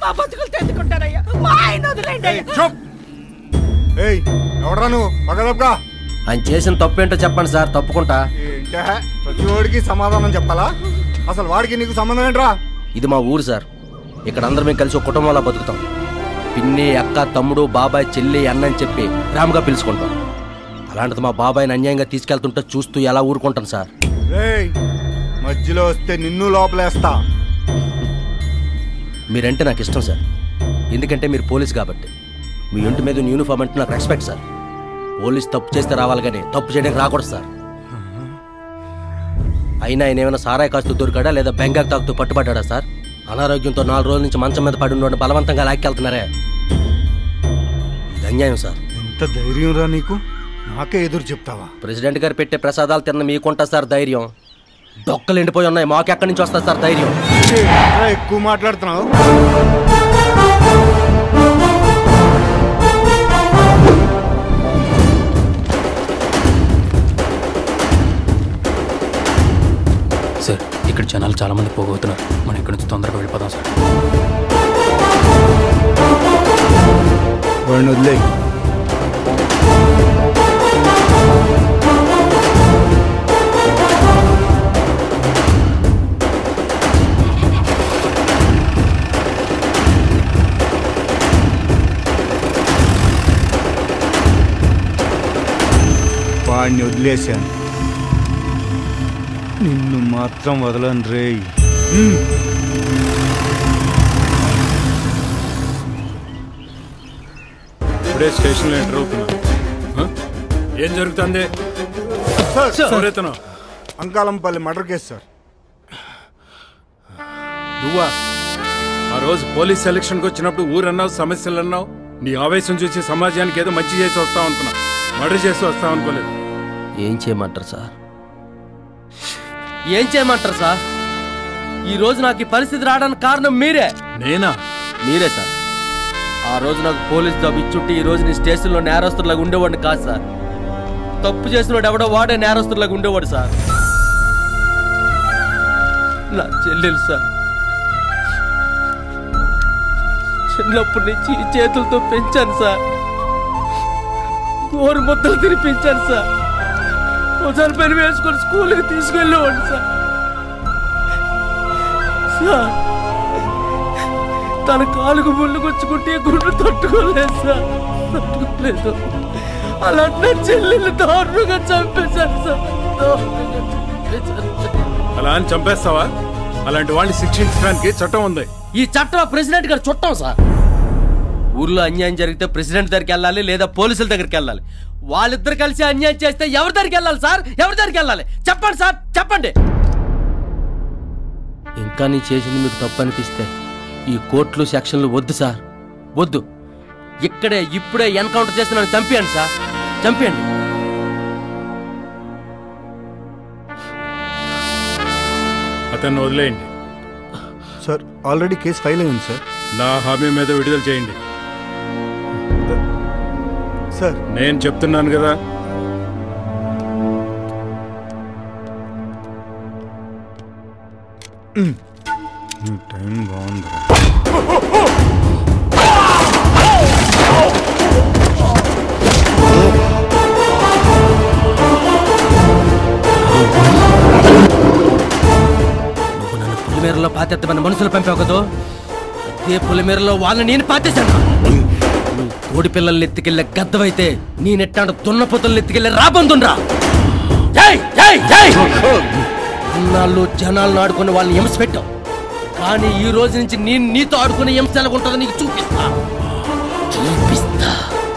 మా బతుకులు తెచ్చుకుంటారయ్యా మా ఆయన వదిలేండి అయ్యా చూప్ ఏయ్ ఎవడరా నువ్వు పగలబ్గా ఆయన చేసిన తప్పు ఏంటో చెప్పండి సార్ తప్పుకుంటా ఏంటే ప్రతి వాడికి సమాధానం చెప్పాలా అసలు వాడికి నీకు సంబంధం ఏంట్రా ఇది మా ఊరు సార్ ఇక్కడ అందరం మేము కలిసి ఒక కుటుంబంలా బతుకుతాం పిన్ని అక్క తమ్ముడు బాబాయ్ చెల్లి అన్న అని చెప్పి ప్రేమగా పిలుచుకుంటాం అలాంటిది మా బాబాయ్ని అన్యాయంగా తీసుకెళ్తుంటే చూస్తూ ఎలా ఊరుకుంటాను సార్ రేయ్ మధ్యలో వస్తే నిన్ను లోపలేస్తా మీరంటే నాకు ఇష్టం సార్ ఎందుకంటే మీరు పోలీస్ కాబట్టి మీ ఇంటి మీద ఉన్న యూనిఫామ్ అంటే నాకు రెస్పెక్ట్ సార్ పోలీస్ తప్పు చేస్తే రావాలి కానీ తప్పు చేయడానికి రాకూడదు సార్ అయినా ఆయన ఏమైనా సారాయి కాస్తూ దొరికాడా లేదా బెంగాక్ తాకుతూ పట్టుబడ్డా సార్ అనారోగ్యంతో నాలుగు రోజుల నుంచి మంచం మీద పడి ఉన్నోడిని బలవంతంగా లాక్కెళ్తున్నారే ఇది అన్యాయం సార్ ఎంత ధైర్యం రా నీకు నాకే ఎదురు చెప్తావా ప్రెసిడెంట్ గారు పెట్టే ప్రసాదాలు తిన్న మీకుంటా సార్ ధైర్యం డొక్కలు ఎండిపోయి ఉన్నాయి మాకెక్కడి నుంచి వస్తుంది సార్ ధైర్యం ఏంట్రా ఎక్కువ మాట్లాడుతున్నావు సార్ ఇక్కడ జనాలు చాలా మంది పోగవుతున్నారు మనం ఇక్కడ నుంచి తొందరగా వెళ్ళిపోదాం సార్ వాడిని వదిలేయ్ వాడిని వదిలేశాను నిన్ను మాత్రం వదలను రేయ్ ఇప్పుడే స్టేషన్లో ఎంటర్ అవుతున్నా హ? ఏం జరుగుతుంది సార్ ఎవరైతేనో అంకాలంపల్లి మర్డర్ కేసు సార్ నువ్వా ఆ రోజు పోలీస్ సెలక్షన్కి వచ్చినప్పుడు ఊరన్నావు సమస్యలు అన్నావు నీ ఆవేశం చూసి సమాజానికి ఏదో మంచి చేసి వస్తావు అనుకున్నా మర్డర్ చేసి వస్తావు అనుకోలేదు ఏం చేయమంటారు సార్ ఏం చేయమంటారు సార్ ఈ రోజు నాకు ఈ పరిస్థితి రావడానికి కారణం మీరే నేనా మీరే సార్ ఆ రోజు నాకు పోలీస్ జాబ్ ఇచ్చుంటే ఈ రోజు నీ స్టేషన్లో నేరస్తులాగా ఉండేవాడిని కాదు సార్ తప్పు చేసినవాడు ఎవడో వాడే నేరస్తులాగా ఉండేవాడు సార్ నా చెల్లెలు సార్ చిన్నప్పటి నుంచి ఈ చేతులతో పెంచాను సార్ గోరు ముద్దలు తినిపించాను సార్ ఒకసారి పెరి వేసుకొని స్కూల్కి తీసుకెళ్ళేవాడు సార్ సార్ తన కాలుకు ముళ్ళు గుచ్చుకుంటే గుండు తట్టుకోలేదు సార్ తట్టుకోలేదు అలాంటి చెల్లెలు దారుణంగా చంపేశారు సార్ దారుణంగా చంపేశారు సార్. అలా అని చంపేస్తావా అలాంటి వాళ్ళని శిక్షించడానికి చట్టం ఉంది ఈ చట్టం ప్రెసిడెంట్ గారు చుట్టాం సార్ ఊర్లో అన్యాయం జరిగితే ప్రెసిడెంట్ దగ్గరికి వెళ్ళాలి లేదా పోలీసుల దగ్గరికి వెళ్ళాలి వాళ్ళిద్దరు కలిసి అన్యాయం చేస్తే ఎవరి దగ్గరికి వెళ్ళాలి సార్ ఎవరి దగ్గరికి వెళ్ళాలి చెప్పండి సార్ చెప్పండి ఇంకా నీ చేసింది మీకు తప్పు అనిపిస్తే ఈ కోర్టులు సెక్షన్లు వద్దు సార్ వద్దు ఇక్కడే ఇప్పుడే ఎన్కౌంటర్ చేసి నన్ను చంపేయండి సార్ చంపేయండి అతన్ని వదిలేయండి సార్ ఆల్రెడీ కేసు ఫైల్ అయింది సార్ నా హామీ మీద విడుదల చేయండి సార్ నేను చెప్తున్నాను కదా నీ టైం బాగుంది నువ్వు నన్ను పులిమేరలో పాతెత్తమని మనుషులు పంపావు కదో అదే పులిమేరలో వాళ్ళని నేను పాతేశాను నువ్వు కోడి పిల్లల్ని ఎత్తుకెళ్ళే గద్దవైతే నేనెట్టాడు దున్నపోతుల్ని ఎత్తుకెళ్ళే రాబందుండ్రా జై జై జై ఇన్నాళ్ళు జనాలను ఆడుకుని వాళ్ళని హింస పెట్టావు కానీ ఈ రోజు నుంచి నేను నీతో ఆడుకునే హింస ఎలాగుంటుందో నీకు చూపిస్తా చూపిస్తా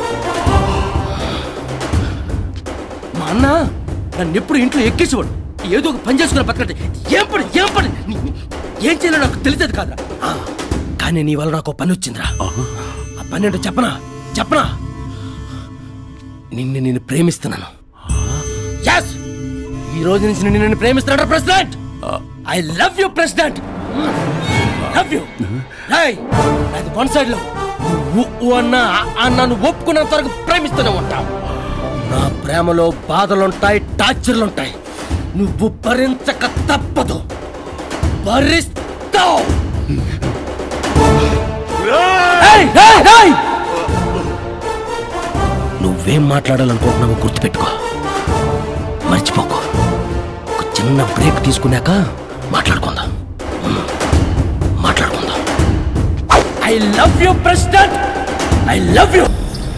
మా అన్న నన్ను ఎప్పుడు ఇంట్లో ఎక్కించేవాడు ఏదో ఒక పని చేసుకుని బతకండి ఏం పని ఏం పని నీ- నీ- ఏం చేయాలో నాకు తెలిసేది కాదురా ఆ, కానీ నీ వల్ల నాకు ఓ పని వచ్చిందిరా ఆ పని ఏంటో చెప్పనా చెప్పనా నిన్ను నేను ప్రేమిస్తున్నాను Yes! ఈ రోజు నుంచి నిన్ను నేను ప్రేమిస్తున్నాడు president I love you president love you అది వన్ సైడ్ లో నువ్వు అన్న అన్నాను ఒప్పుకున్నంత వరకు ప్రేమిస్తూనే ఉంటావు నా ప్రేమలో బాధలుంటాయి టార్చర్లుంటాయి నువ్వు భరించక తప్పదు భరిస్తావు ఏయ్, ఏయ్, ఏయ్! నువ్వేం మాట్లాడాలనుకుంటున్నావో గుర్తుపెట్టుకో మర్చిపోకు ఒక చిన్న బ్రేక్ తీసుకున్నాక మాట్లాడుకుందాం మ్మ్. మాట్లాడుకుందాం I love you president I love you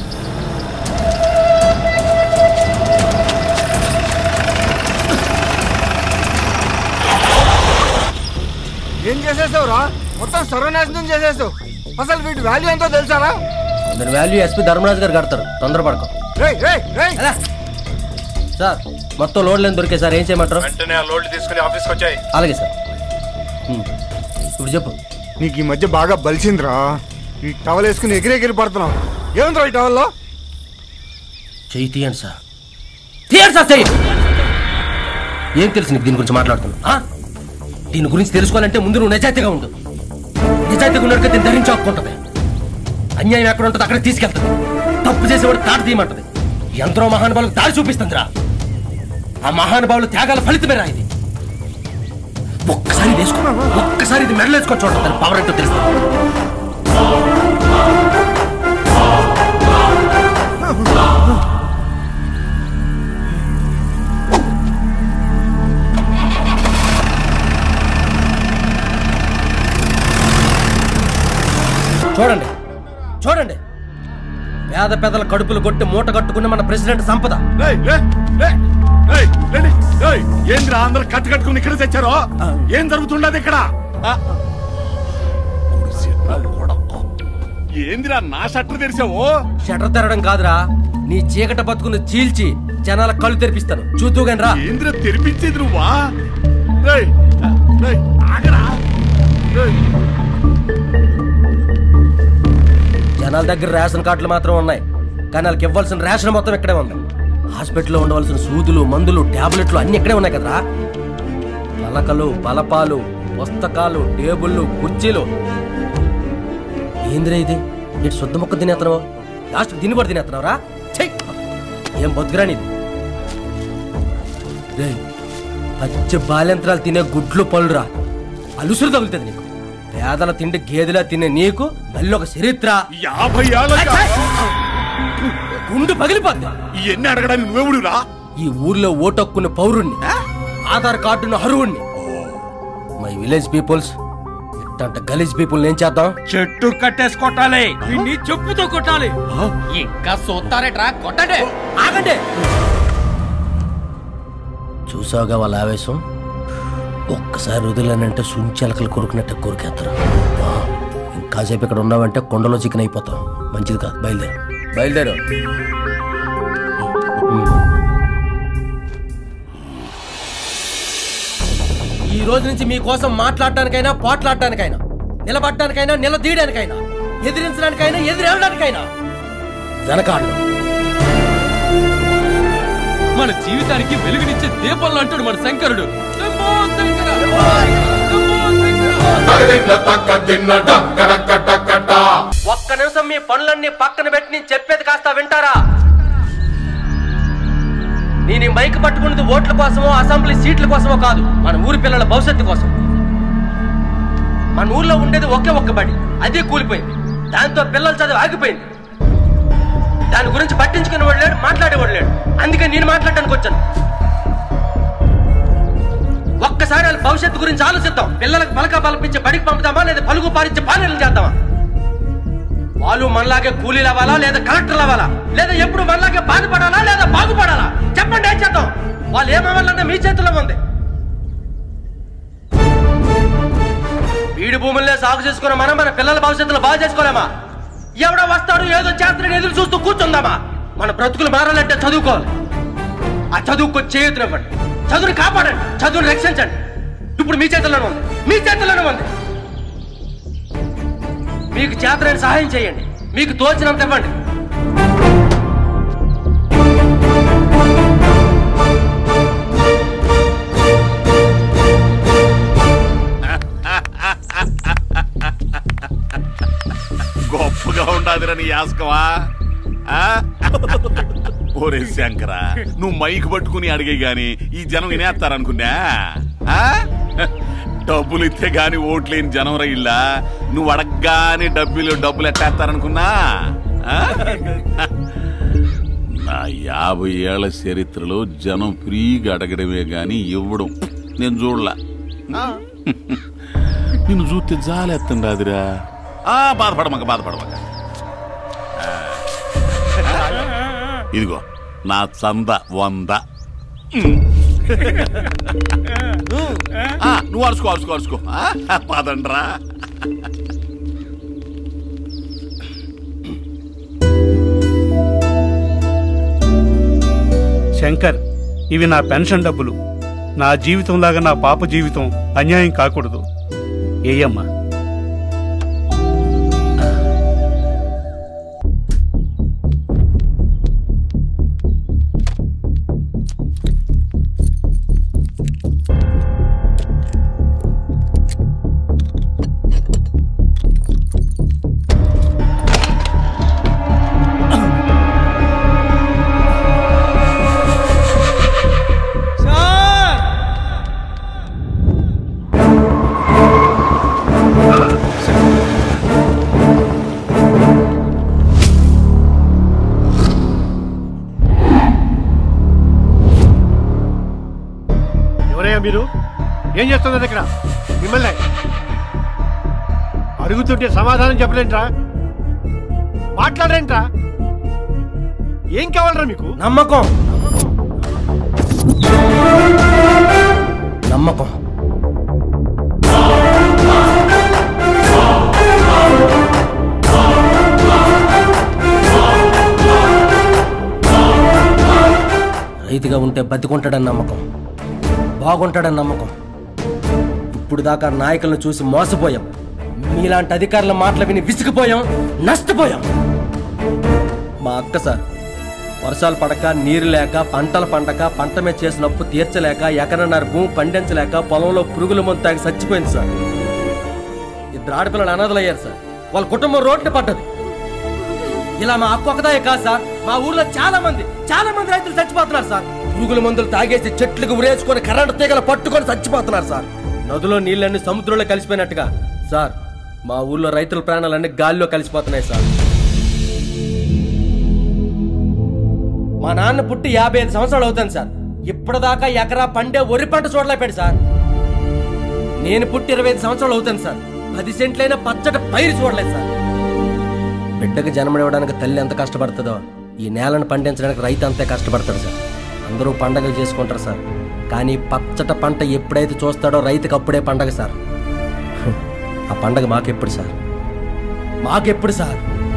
ఏం చేసేసావు రా మొత్తం సర్వనాశనం చేసేసావు అసలు వీటి వాల్యూ ఎంతో తెలుసారా దాని వాల్యూ ఎస్పీ ధర్మరాజు గారు కడతారు తొందరపడకం రేయ్ రేయ్ రేయ్ సార్ మొత్తం లోడ్లు ఏం దొరికాయి సార్ ఏం చేయమంటారు వెంటనే ఆ లోడ్లు తీసుకుని ఆఫీస్కి వచ్చాయి అలాగే సార్ మ్మ్. ఇప్పుడు చెప్పు నీకు ఈ మధ్య బాగా బలిసిందిరా ఈ టవల్ వేసుకుని ఎగిరెగిరి పడుతున్నావు ఏముందిరా ఈ టవల్లో చెయ్యి తీయండి సార్ తీయండి సార్ చెయ్యి ఏం తెలుసు నీకు దీని గురించి మాట్లాడుతున్నావు ఆ? దీని గురించి తెలుసుకోవాలంటే ముందు నువ్వు నిజాయితీగా ఉండు నిజాయితీగా ఉన్నట్టు దీన్ని ధరించి హక్కుంటది అన్యాయం ఎక్కడ ఉంటుంది అక్కడ తీసుకెళ్తుంది తప్పు చేసేవాడు తాడు తీయమంటది ఎందరో మహానుభావులకు దారి చూపిస్తుందిరా ఆ మహానుభావులు త్యాగాల ఫలితమేరా ఇది ఒక్కసారి వేసుకో ఒక్కసారి ఇది మెడలేసుకో చూడండి దాని పవర్ ఏంటో తెలుస్తుంది చూడండి చూడండి పేద పెదల కడుపులు కొట్టి మూట కట్టుకున్న మన ప్రెసిడెంట్ సంపద ఏంద్రా అందరు కట్టు కట్టుకుని ఇక్కడ తెచ్చారో ఏం జరుగుతుండదు ఇక్కడ ఏందిరా నా షట్టర్ తెరిచావు షటర్ తెరడం కాదురా నీ చీకట బతుకుని చీల్చి జనాల కళ్ళు తెరిపిస్తాను చూద్దుగాని రా ఏంద్రా తెరిపించేది నువ్వా రేయ్, రేయ్, ఆగరా రేయ్. జనాల దగ్గర రేషన్ కార్డులు మాత్రం ఉన్నాయి కానీ వాళ్ళకి ఇవ్వాల్సిన రేషన్ మొత్తం ఇక్కడే ఉంది హాస్పిటల్లో ఉండవలసిన సూదులు మందులు టాబ్లెట్లు అన్ని ఇక్కడే ఉన్నాయి కదరా పలకలు బలపాలు పుస్తకాలు టేబుళ్ళు కుర్చీలు ఏందిరా ఇది ఇటు శుద్ధ మొక్క తినేస్తున్నావు లాస్ట్ దీన్ని కూడా తినేస్తున్నావురా చెయ్ ఏం బతుకురా నీది రేయ్, పచ్చి బాల్యంత్రాలు తినే గుడ్లు పళ్ళురా అలుసురు తగులుతుంది నీకు పేదల తిండి గేదెలా తినే నీకు మళ్ళీ ఒక చరిత్ర యాభై ఏళ్ళ గుండు పగిలిపోద్ది ఇవన్నీ అడగడానికి నువ్వెవడురా ఈ ఊర్లో ఓటొక్కున్న పౌరుణ్ణి ఆధార్ కార్డున్న అర్హుణ్ణి మై విలేజ్ పీపుల్స్ ఇట్టంట గలీజ్ పీపుల్ ఏం చేద్దాం చెట్టు కట్టేసి కొట్టాలి వీడిని చెప్పుతో కొట్టాలి ఇంకా సోతారేట్రా కొట్టండి ఆగండి చూసావుగా వాళ్ళ ఆవేశం ఒక్కసారి వదిలేనంటే సుంచెలకలు కొరుకున్నట్టు కొరికేస్తారు ఆ, ఇంకాసేపు ఇక్కడ ఉన్నావంటే కొండలో చికెన్ అయిపోతాం మంచిది కాదు బయలుదేరు బయలుదేరు ఈ రోజు నుంచి మీకోసం మాట్లాడటానికైనా పోట్లాడటానికైనా నిలబడటానికైనా నిలదీయడానికైనా ఎదిరించడానికైనా ఎదురెళ్ళడానికైనా వెనకాడను మన జీవితానికి వెలుగునిచ్చే దీపంలో అంటాడు మన శంకరుడు శంభో శంకర! శంభో శంకర! ఒక్క నిమిషం మీ పనులన్నీ పక్కన పెట్టి నేను చెప్పేది కాస్త వింటారా నేను ఈ మైక్ పట్టుకున్నది ఓట్ల కోసమో అసెంబ్లీ సీట్ల కోసమో కాదు మన ఊరి పిల్లల భవిష్యత్తు కోసం మన ఊర్లో ఉండేది ఒకే ఒక్క బడి అదే కూలిపోయింది దాంతో పిల్లల చదువు ఆగిపోయింది దాని గురించి పట్టించుకునేవాడు లేడు మాట్లాడేవాడు లేడు అందుకే నేను మాట్లాడడానికి వచ్చాను ఒక్కసారి వాళ్ళ భవిష్యత్తు గురించి ఆలోచిద్దాం పిల్లలకు పలక బలపించి బడికి పంపుదామా లేదా పలుగు పారించి పాలనలు చేద్దామా వాళ్ళు మనలాగే కూలీలు అవ్వాలా లేదా కలెక్టర్లు అవ్వాలా లేదా ఎప్పుడు మనలాగే బాధపడాలా లేదా బాగుపడాలా చెప్పండి ఏం చేద్దాం వాళ్ళు ఏమవ్వాలన్నా మీ చేతిలో ఉంది వీడి భూములనే సాగు చేసుకున్న మనం మన పిల్లల భవిష్యత్తులో బాగా చేసుకోలేమా ఎవడో వస్తాడు ఏదో చేస్తాడని ఎదురు చూస్తూ కూర్చుందామా మన బ్రతుకులు మారాలంటే చదువుకోవాలి ఆ చదువుకు చేయుతునివ్వండి చదువుని కాపాడండి చదువుని రక్షించండి ఇప్పుడు మీ చేతుల్లోనే ఉంది మీ చేతుల్లోనే ఉంది మీకు చేతనైన సహాయం చేయండి మీకు తోచినంత ఇవ్వండి గొప్పగా ఉండాదిరా నీ యాస్కవా ఆ? ఓరే శంకర నువ్వు మైక్ పట్టుకుని అడిగే గాని ఈ జనం వినేస్తారనుకున్నా ఆ? డబ్బులు ఇస్తే గాని ఓట్లేని జనం ఇల్లా నువ్వు అడగగానే డబ్బులు డబ్బులు ఎట్టేస్తారనుకున్నా ఆ? నా యాభై ఏళ్ల చరిత్రలో జనం ఫ్రీగా అడగడమే గాని ఇవ్వడం నేను చూడలా నిన్ను చూస్తే జాలేస్తుంది రాదురా ఆ బాధపడమక బాధపడమక ఆ. ఇదిగో నా చంద వంద ఆ, నువ్వు అరుచుకో అరుచుకో అరుచుకో ఆ, పదండ్రా శంకర్ ఇవి నా పెన్షన్ డబ్బులు నా జీవితంలాగా నా పాప జీవితం అన్యాయం కాకూడదు ఏయమ్మా ఎవరయ్యా మీరు ఏం చేస్తున్నారు ఇక్కడ మిమ్మల్ని అడుగుతుంటే సమాధానం చెప్పలేంట్రా మాట్లాడరేంట్రా ఏం కావాలరా మీకు నమ్మకం నమ్మకం రైతుగా ఉంటే బతికుంటాడని నమ్మకం బాగుంటాడని నమ్మకం ఇప్పుడు దాకా నాయకులను చూసి మోసపోయాం మీలాంటి అధికారుల మాటలు విని విసిగిపోయాం నష్టపోయాం మా అక్క సార్ వర్షాలు పడక నీరు లేక పంటలు పండక పంట మీద చేసిన అప్పు తీర్చలేక ఎకరన్నర భూమి పండించలేక పొలంలో పురుగుల మందు తాగి చచ్చిపోయింది సార్ ఇద్దరు ఆడపిల్లలు అనాథలయ్యారు సార్ వాళ్ళ కుటుంబం రోడ్డు పడ్డది ఇలా మా అక్క ఒకదాయే కాదు సార్ మా ఊర్లో చాలా మంది చాలా మంది రైతులు చచ్చిపోతున్నారు సార్ పురుగుల మందులు తాగేసి చెట్లకు ఉరేసుకొని కరెంటు తీగలు పట్టుకొని చచ్చిపోతున్నారు సార్ నదిలో నీళ్ళన్నీ సముద్రంలో కలిసిపోయినట్టుగా సార్ మా ఊర్లో రైతుల ప్రాణాలన్నీ గాలిలో కలిసిపోతున్నాయి సార్ మా నాన్న పుట్టి యాభై ఐదు సంవత్సరాలు అవుతాను సార్ ఇప్పటిదాకా ఎకరా పండే వరి పంట చూడలేపాడు సార్ నేను పుట్టి ఇరవై ఐదు సంవత్సరాలు అవుతాను సార్ పది సెంట్లైన పచ్చడి పైరు చూడలేదు సార్ బిడ్డకు జన్మనివ్వడానికి తల్లి ఎంత కష్టపడుతుందో ఈ నేలను పండించడానికి రైతు అంతే కష్టపడతాడు సార్ అందరూ పండగలు చేసుకుంటారు సార్ కానీ పచ్చట పంట ఎప్పుడైతే చూస్తాడో రైతుకు అప్పుడే పండగ సార్ హ్మ్. ఆ పండగ మాకెప్పుడు సార్ మాకెప్పుడు సార్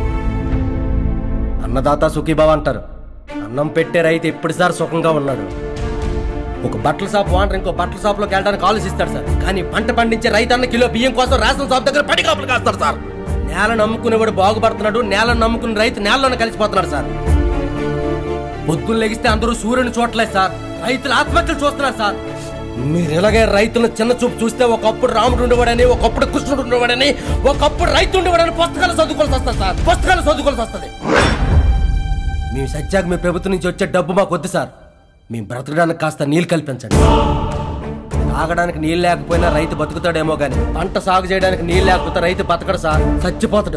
అన్నదాత సుఖీభావ అంటారు అన్నం పెట్టే రైతు ఎప్పుడు సార్ సుఖంగా ఉన్నాడు ఒక బట్టల షాప్ ఓనర్ ఇంకో బట్టల షాప్ లోకి వెళ్ళడానికి ఆలోచిస్తాడు సార్ కానీ పంట పండించే రైతు అన్న కిలో బియ్యం కోసం రేషన్ షాప్ దగ్గర పడి కాపులు కాస్తాడు సార్ నేలను నమ్ముకునేవాడు బాగుపడుతున్నాడు నేలను నమ్ముకున్న రైతు నేలలోనే కలిసిపోతున్నాడు సార్ పొద్దున్న లెగిస్తే అందరూ సూర్యుని చూడలేదు సార్ రైతులు ఆత్మహత్యలు చూస్తున్నారు సార్ మీరు ఇలాగే రైతులను చిన్న చూపు చూస్తే ఒకప్పుడు రాముడు ఉండేవాడని ఒకప్పుడు కృష్ణుడు ఉండేవాడని ఒకప్పుడు రైతు ఉండేవాడని పుస్తకాలు చదువుకోవాల్సి వస్తుంది సార్ పుస్తకాలు చదువుకోవాల్సి వస్తుంది మేము సత్యాక మీ ప్రభుత్వం నుంచి వచ్చే డబ్బు మాకు వద్దు సార్ మేము బ్రతకడానికి కాస్త నీళ్ళు కల్పించండి తాగడానికి నీళ్ళు లేకపోయినా రైతు బతుకుతాడేమో గాని పంట సాగు చేయడానికి నీళ్ళు లేకపోతే రైతు బతకడు సార్ చచ్చిపోతాడు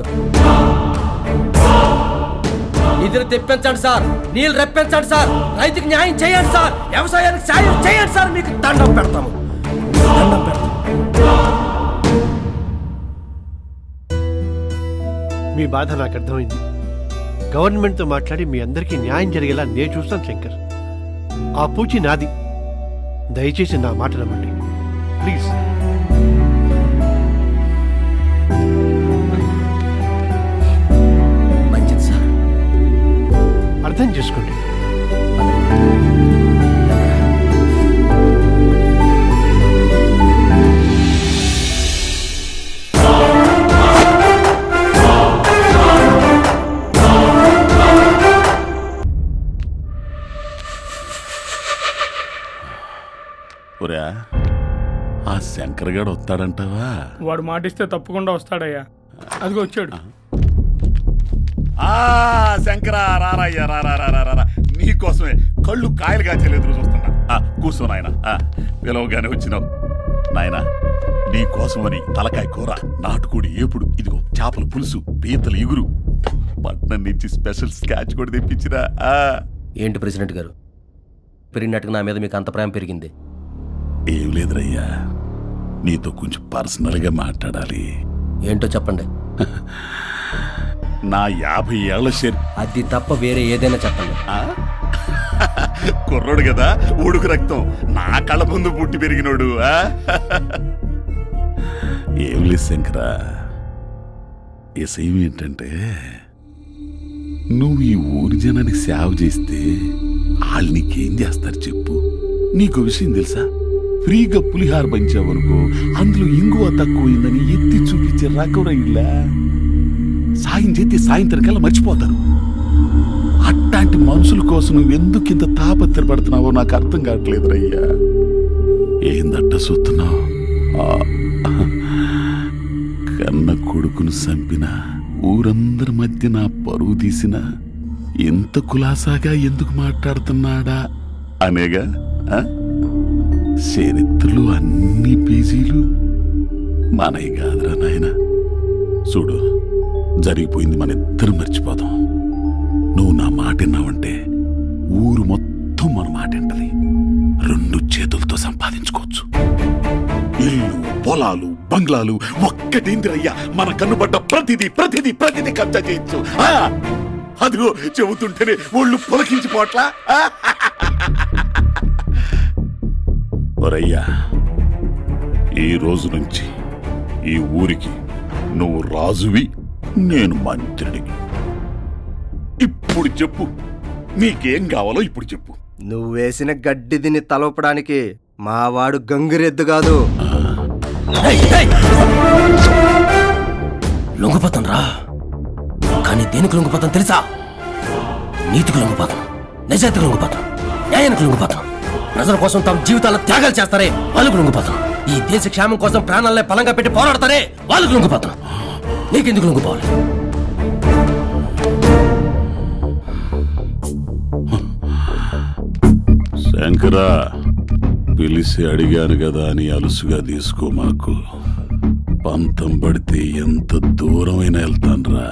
నిధులు తెప్పించండి సార్ నీళ్ళు రప్పించండి సార్ రైతుకి న్యాయం చేయండి సార్ వ్యవసాయానికి సాయం చేయండి సార్ మీకు దండం పెడతాము దండం పెడతాము మీ బాధ నాకు అర్థమైంది గవర్నమెంట్తో మాట్లాడి మీ అందరికీ న్యాయం జరిగేలా నేను చూస్తాను శంకర్ ఆ పూచి నాది దయచేసి నా మాట నమ్మండి ప్లీజ్ మంచిది సార్ అర్థం చేసుకోండి ఒరా ఆ శంకర్ గడు వస్తాడంటావా వాడు మాటిస్తే తప్పకుండా వస్తాడయ్యా అదిగో వచ్చాడు ఆ శంకరా రారయ్యా రారా రారా రారా నీకోసమే కళ్ళు కాయలు కాచేలు ఎదురు చూస్తున్నా ఆ, కూర్చో నాయన పిలవగానే వచ్చినావు నాయన నీ కోసమని తలకాయ కూర నాటుకోడి ఏపుడు ఇదిగో చేపల పులుసు పీతల ఇగురు పట్నం నుంచి స్పెషల్ స్కాచ్ కూడా తెప్పించిరా ఆ. ఏంటి ప్రెసిడెంట్ గారు పెరిగినట్టుగా నా మీద మీకు అంత ప్రేమ పెరిగింది ఏం లేదురయ్యా నీతో కొంచెం పర్సనల్గా మాట్లాడాలి ఏంటో చెప్పండి నా యాభై ఏళ్ల శరి అది తప్ప వేరే ఏదైనా చెప్పండి కుర్రోడు కదా ఉడుకు రక్తం నా కళ్ళ ముందు పుట్టి పెరిగినోడు ఆ? ఏం లేదు శంకరా విషయం ఏంటంటే నువ్వు ఈ ఊరి జనానికి సేవ చేస్తే వాళ్ళు నీకేం చేస్తారు చెప్పు నీకు విషయం తెలుసా ఫ్రీగా పులిహార పంచావనుకో అందులో ఇంగువ తక్కువైందని ఎత్తి చూపించే రకం ఇలా సాయం చేస్తే సాయంత్రం మర్చిపోతారు అట్లాంటి మనుషుల కోసం నువ్వు ఎందుకు ఇంత తాపత్రపడుతున్నావో నాకు అర్థం కావట్లేదు రయ్యా ఏందట్ట చూస్తున్నావు కన్న కొడుకును చంపిన ఊరందరి మధ్య నా పరువు తీసిన ఎంత కులాసాగా ఎందుకు మాట్లాడుతున్నాడా అనేగా ఆ? చరిత్రలు అన్ని పేజీలు మనవి కాదురా నాయన చూడు జరిగిపోయింది మన ఇద్దరు మర్చిపోదాం నువ్వు నా మాట విన్నావంటే ఊరు మొత్తం మన మాట వింటది రెండు చేతులతో సంపాదించుకోవచ్చు ఇల్లు పొలాలు బంగ్లాలు ఒక్కటేందిరయ్యా మన కన్నుబడ్డ ప్రతిదీ ప్రతిదీ ప్రతిదీ కబ్జా చేయొచ్చు ఆ! అదిగో చెబుతుంటేనే ఒళ్ళు పొలకించిపోట్లా ఆ! ఒరయ్యా ఈ రోజు నుంచి ఈ ఊరికి నువ్వు రాజువి నేను మంత్రిని ఇప్పుడు చెప్పు నీకేం కావాలో ఇప్పుడు చెప్పు నువ్వు వేసిన గడ్డి దీన్ని తలపడానికి మావాడు గంగిరెద్దు కాదు లొంగిపోతాను రా కానీ దేనికి లొంగిపోతాను తెలుసా నీతికి లొంగిపోతాను నిజాయితీకి లొంగిపోతాను న్యాయానికి లొంగిపోతాను ప్రజల కోసం తమ జీవితాలను త్యాగాలు చేస్తారే వాళ్ళకు లొంగిపోతాను ఈ దేశ క్షేమం కోసం ప్రాణాలనే బలంగా పెట్టి పోరాడతారే వాళ్ళకు లొంగిపోతాను నీకెందుకు లొంగిపోవాలి శంకరా పిలిచి అడిగాను కదా అని అలుసుగా తీసుకో మాకు పంతం పడితే ఎంత దూరమైనా వెళ్తాన్రా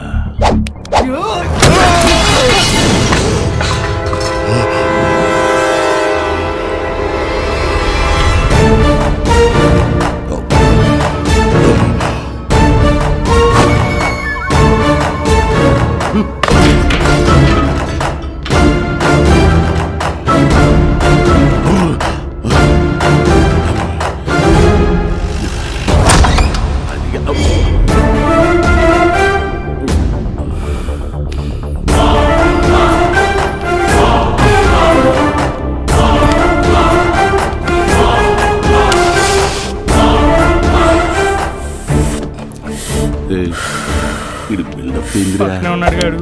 ఏయ్, వీడు బిల్డప్ ఏందిరా పక్కనే ఉన్నాడు గాడు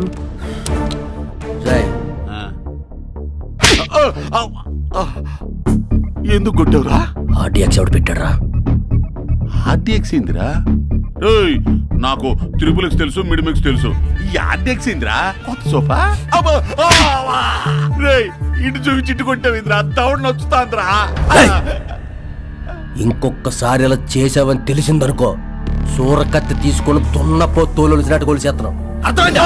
ఎందుకు కొట్టావురా ఆర్డీఎక్స్ ఎవడు పెట్టాడురా ఆర్డీఎక్స్ ఏందిరా ఏయ్, నాకు త్రిపుల్ ఎక్స్ తెలుసు మిడిల్ ఎక్స్ తెలుసు ఈ ఆర్డీఎక్స్ ఏందిరా కొత్త సోఫా అబ్బో, ఆ, వా. రేయ్, ఇటు చూపించి ఇటు కొట్టావు దౌడు నచ్చుతాంద్రా ఇంకొకసారి అలా చేసావని తెలిసిందనుకో సూరకత్తి తీసుకొని తున్నపో తోలుసినట్టు కొలిసేస్తున్నాం అర్థమైందా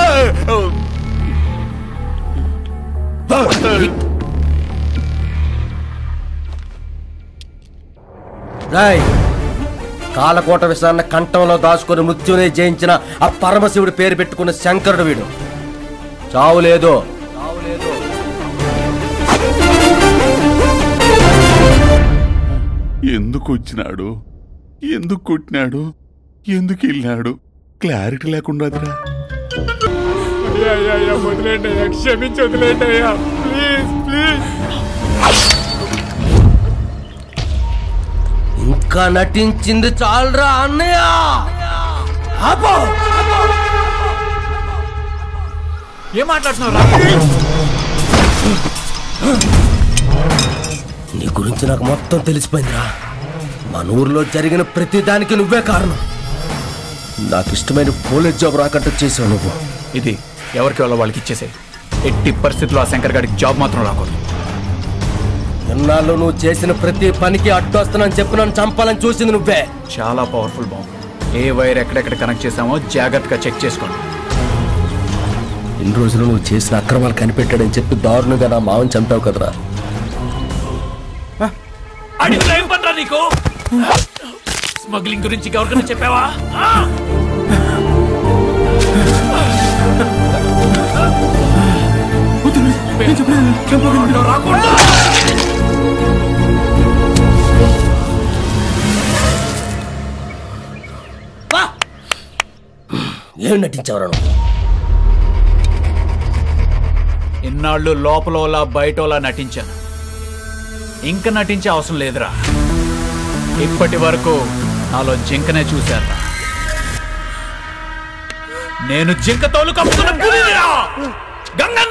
రాయ్ కాలకోట విషయాన్ని కంఠంలో దాచుకొని మృత్యునే జయించిన ఆ పరమశివుడి పేరు పెట్టుకున్న శంకరుడు వీడు చావు లేదు ఎందుకు వచ్చినాడు ఎందుకు కొట్టినాడు ఎందుకు వెళ్ళినాడు క్లారిటీ లేకుండా అదిరా అయ్యా అయ్యా అయ్యా వదిలేండి అయ్యా క్షమించి వదిలేండి అయ్యా ప్లీజ్ ప్లీజ్ ఇంకా నటించింది చాలరా అన్నయ్య ఆపో ఏం మాట్లాడుతున్నావు నీ గురించి నాకు మొత్తం తెలిసిపోయిందిరా మన ఊర్లో జరిగిన ప్రతి దానికి నువ్వే కారణం నాకు ఇష్టమైన పోలీస్ జాబ్ రాకట్టు చేసావు నువ్వు ఇది ఎవరికి వాళ్ళ వాళ్ళకి ఇచ్చేసే ఎట్టి పరిస్థితుల్లో ఆ శంకర్ గారికి జాబ్ మాత్రం రాకూడదు ఎన్నాళ్ళు నువ్వు చేసిన ప్రతి పనికి అడ్డొస్తానని చెప్పి నన్ను చంపాలని చూసింది నువ్వే చాలా పవర్ఫుల్ బాంబ్ ఏ వైర్ ఎక్కడెక్కడ కనెక్ట్ చేసామో జాగ్రత్తగా చెక్ చేసుకోండి ఇన్ని రోజులు నువ్వు చేసిన అక్రమాలు కనిపెట్టాడని చెప్పి దారుణంగా నా మావని చంపావు కదరా అడిగిలో ఏం పనిరా నీకు స్మగ్లింగ్ గురించి ఎవరికైనా చెప్పావా ఆ? రాకుండా ఏం నటించావరా నువ్వు ఇన్నాళ్ళు లోపల బయటోలా నటించాను ఇంకా నటించే అవసరం లేదురా ఇప్పటి వరకు నాలో జింకనే చూశారా నేను జింక తోలు కప్పుకున్న పులినిరా! గంగన్న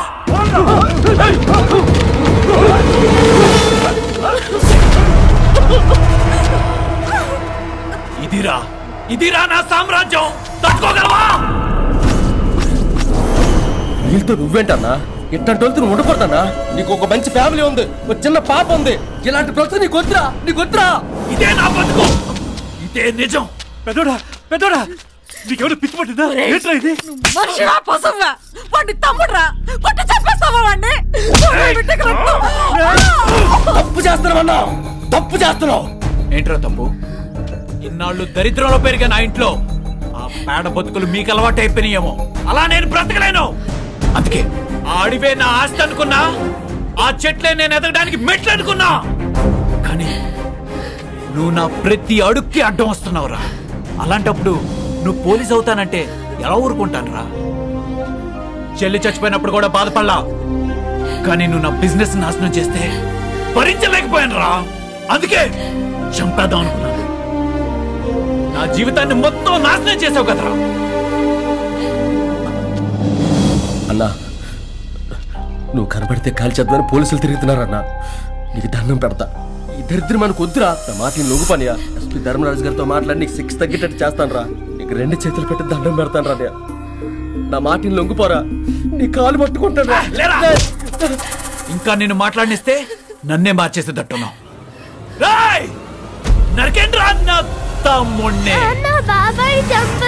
ఇదిరా ఇదిరా నా సామ్రాజ్యం తట్టుకోగలవా వీళ్ళతో నువ్వేంటన్నా ఇట్లాంటి వాళ్ళతో నువ్వు ఉండకూడదన్నా నీకు ఒక మంచి ఫ్యామిలీ ఉంది ఒక చిన్న పాప ఉంది ఇలాంటి ప్రశ్న నీకు వద్దురా నీకు వద్దురా ఇదే నా బతుకు ఇదే నిజం పెద్దోడా పెద్దోడా నీకెవరు పిచ్చి పట్టిందా ఏంట్రా ఇది మనిషివా పశువువా వాడిని తమ్ముడురా కొట్టి చంపేస్తావా వాడిని వాడి బిడ్డకి రక్తం. తప్పు చేస్తున్నావన్నా తప్పు చేస్తున్నావు ఏంట్రా తప్పు ఇన్నాళ్ళు దరిద్రంలో పెరిగిన నా ఇంట్లో ఆ పేడ బతుకులు మీకు అలవాటు అయిపోయినాయేమో అలా నేను బ్రతకలేను అందుకే ఆ అడివే నా ఆస్తి అనుకున్నా ఆ చెట్లే నేను ఎదగడానికి మెట్లు అనుకున్నా కానీ నువ్వు నా ప్రతి అడుక్కి అడ్డం వస్తున్నావురా అలాంటప్పుడు నువ్వు పోలీస్ అవుతానంటే ఎలా ఊరుకుంటానురా చెల్లి చచ్చిపోయినప్పుడు కూడా బాధపడలా కానీ నువ్వు నా బిజినెస్ నాశనం చేస్తే భరించలేకపోయాను రా అందుకే చంపేద్దాం అనుకున్నాను నా జీవితాన్ని మొత్తం నాశనం చేసావు కదరా అన్నా నువ్వు కనబడితే కాల్చేద్దామని పోలీసులు తిరుగుతున్నారన్నా నీకు దండం పెడతా ఈ దరిద్రం మనకు వద్దురా నా మాట ఈ లొంగు పనియా ఎస్పీ ధర్మరాజు గారితో మాట్లాడి నీకు శిక్ష తగ్గేటట్టు చేస్తాను రా నీకు రెండు చేతులు పెట్టి దండం పెడతాను రా నేను. నా మాట ఈ లొంగిపోరా నీ కాలు పట్టుకుంటాను రా. లేరా? ఇంకా నేను మాట్లాడిస్తే నన్నే మార్చేసేటట్టున్నావు రాయ్ నరకేంద్ర అన్న తమ్ముణ్ణి బాబాయ్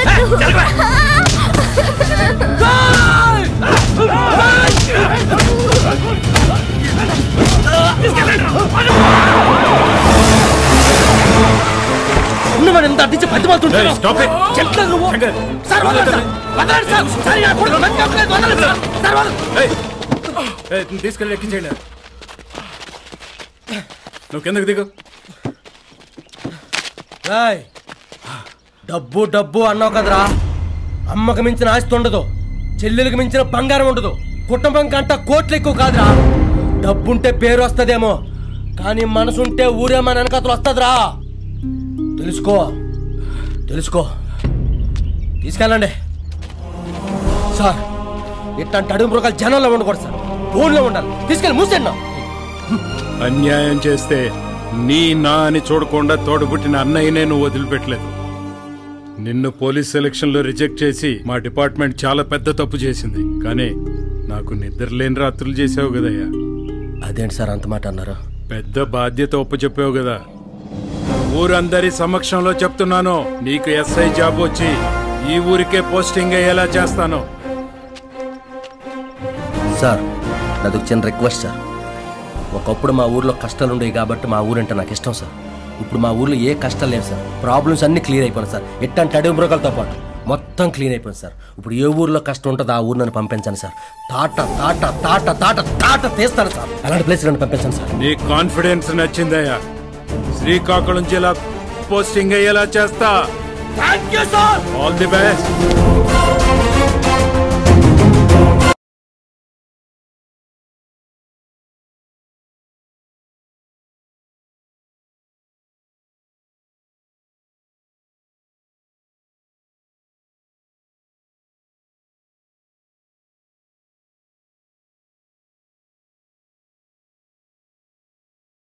ఉన్నవాడు ఎంత అడ్డించి బతిమాలుతుంటాడు. Hey, stop it. చెట్ల నువ్వు. సార్, వదలండి సార్. వదలండి సార్. సార్, ఇలా కొడుకు బతికి అవ్వలేదు. వదలండి సార్. సార్, వదలండి. తీసుకెళ్ళి ఎక్కించేయండి నువ్వు కిందకి దిగు రాయ్ డబ్బు డబ్బు అన్నావు కదరా అమ్మకు మించిన ఆస్తి ఉండదు చెల్లెలకు మించిన బంగారం ఉండదు కుటుంబం కంట కోట్లు ఎక్కువ కాదురా డబ్బుంటే పేరు వస్తదేమో కానీ మనసుంటే ఊరే మన వెనకతలు వస్తుందిరా తెలుసుకో తెలుసుకో తీసుకెళ్ళండి సార్ ఇట్లాంటి అడుగు మృగాలు జనంలో ఉండకూడదు సార్ ఫోన్లో ఉండాలి తీసుకెళ్ళి మూసేయండి అన్యాయం చేస్తే నీ నా అని చూడకుండా తోడబుట్టిన అన్నయ్యనే నువ్వు వదిలిపెట్టలేదు నిన్ను పోలీస్ సెలక్షన్ లో రిజెక్ట్ చేసి మా డిపార్ట్మెంట్ చాలా పెద్ద తప్పు చేసింది కానీ నాకు నిద్ర లేని రాత్రులు చేసావు కదయ్యా అదేంటి సార్ అంత మాట అన్నారు పెద్ద బాధ్యత ఒప్పచెప్పావు కదా ఊరందరి సమక్షంలో చెప్తున్నాను నీకు ఎస్ఐ జాబ్ వచ్చి ఈ ఊరికే పోస్టింగ్ అయ్యేలా చేస్తాను సార్ నాది ఒక చిన్న రిక్వెస్ట్ సార్ ఒకప్పుడు మా ఊర్లో కష్టాలు ఉండేవి కాబట్టి మా ఊరంటే నాకు ఇష్టం సార్ ఇప్పుడు మా ఊర్లో ఏ కష్టాలు లేవు సార్ ప్రాబ్లమ్స్ అన్ని క్లియర్ అయిపోయినాయి సార్ ఎట్టంటే అడవి మృగాలతో పాటు మొత్తం క్లీన్ అయిపోయింది సార్ ఇప్పుడు ఏ ఊర్లో కష్టం ఉంటుందో ఆ ఊరు నన్ను పంపించండి సార్ తాట తాట తాట తాట తాట తీస్తాను సార్ అలాంటి ప్లేస్ నన్ను పంపించండి సార్ నీ కాన్ఫిడెన్స్ నచ్చిందయ్యా శ్రీకాకుళం జిల్లా పోస్టింగ్ అయ్యేలా చేస్తా thank you sir all the best